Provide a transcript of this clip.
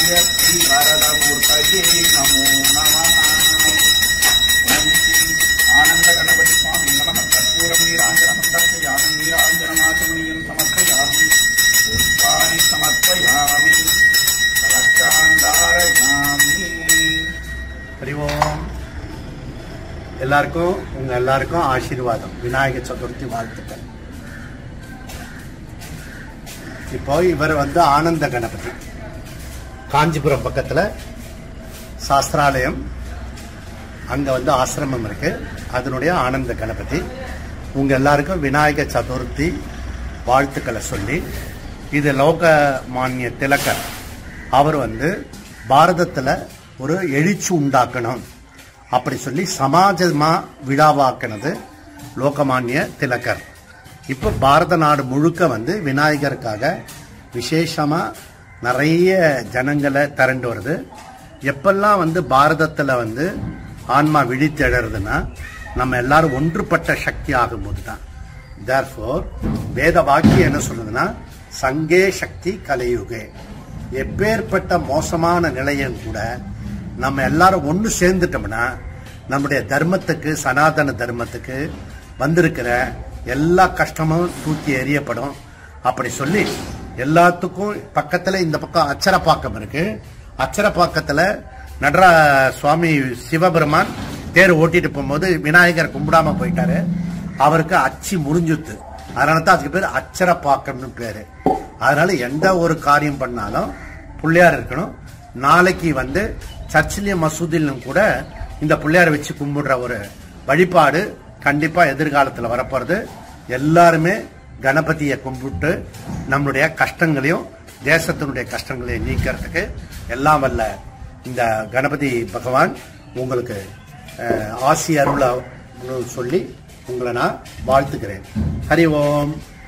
பூஜ்ய ஸ்ரீ வரதமூர்த்தயே நமோ நமः ஓம் ஸ்ரீ ஆனந்த கணபதி சுவாமி நமः கற்பூரம் நீராஞ்சனம் தர்ப்பயாமி நீராஞ்சனமாச்சமணியம் சமர்ப்பயாமி புஷ்பாணி சமர்ப்பயாமி கலச்சாந்தாரயாமி ஹரி ஓம் எல்லாருக்கும் உங்க எல்லாருக்கும் ஆசீர்வாதம் விநாயக சதுர்த்தி வாழ்த்துக்கள் இப்போ இவர் வந்து ஆனந்த கணபதி காஞ்சிபுரம் பக்கத்துல சாஸ்திராலயம் அங்க வந்து ஆசிரமம் இருக்கு அதனுடைய ஆனந்த கணபதி உங்க எல்லாருக்கும் விநாயக சதுர்த்தி வாழ்த்துக்களை சொல்லி இது லோகமானிய திலகர் அவர் வந்து பாரதத்துல ஒரு எழுச்சி உண்டாக்கணும் அப்படி சொல்லி சமாஜமா விழாவாக்கினது லோகமானிய திலகர் இப்போ பாரத நாடு முழுக்க வந்து விநாயகருக்காக விசேஷமா நிறைய ஜனங்களை திரண்டு வருது எப்பெல்லாம் வந்து பாரதத்துல வந்து ஆன்மா விழித்தெழறதுன்னா நம்ம எல்லாரும் ஒன்றுபட்ட சக்தி ஆகும்போது தான் தேர்ஃபோர் வேத வாக்கியம் என்ன சொல்லுதுன்னா சங்கே சக்தி கலியுகே எப்பேற்பட்ட மோசமான நிலையும் கூட நம்ம எல்லாரும் ஒன்று சேர்ந்துட்டோம்னா நம்முடைய தர்மத்துக்கு சனாதன தர்மத்துக்கு வந்திருக்கிற எல்லா கஷ்டமும் தூக்கி எறியப்படும் அப்படி சொல்லி எல்லாத்துக்கும் பக்கத்துல இந்த பக்கம் அச்சரப்பாக்கம் இருக்கு அச்சரப்பாக்கத்துல நடரா சுவாமி சிவபெருமான் தேர் ஓட்டிட்டு போகும்போது விநாயகர் கும்பிடாம போயிட்டாரு அவருக்கு அச்சு முறிஞ்சுத்து அதனால தான் அதுக்கு பேர் அச்சரப்பாக்கம்னு பேரு அதனால எந்த ஒரு காரியம் பண்ணாலும் பிள்ளையார் இருக்கணும் நாளைக்கு வந்து சர்ச்சிலையும் மசூதிலும் கூட இந்த பிள்ளையாரை வச்சு கும்பிடுற ஒரு வழிபாடு கண்டிப்பா எதிர்காலத்துல வரப்போறது எல்லாருமே கணபதியை கும்பிட்டு நம்மளுடைய கஷ்டங்களையும் தேசத்தினுடைய கஷ்டங்களையும் நீக்கிறதுக்கு எல்லாம் வல்ல இந்த கணபதி பகவான் உங்களுக்கு அஹ், ஆசி அருள சொல்லி உங்களை நான் வாழ்த்துக்கிறேன் ஹரி ஓம்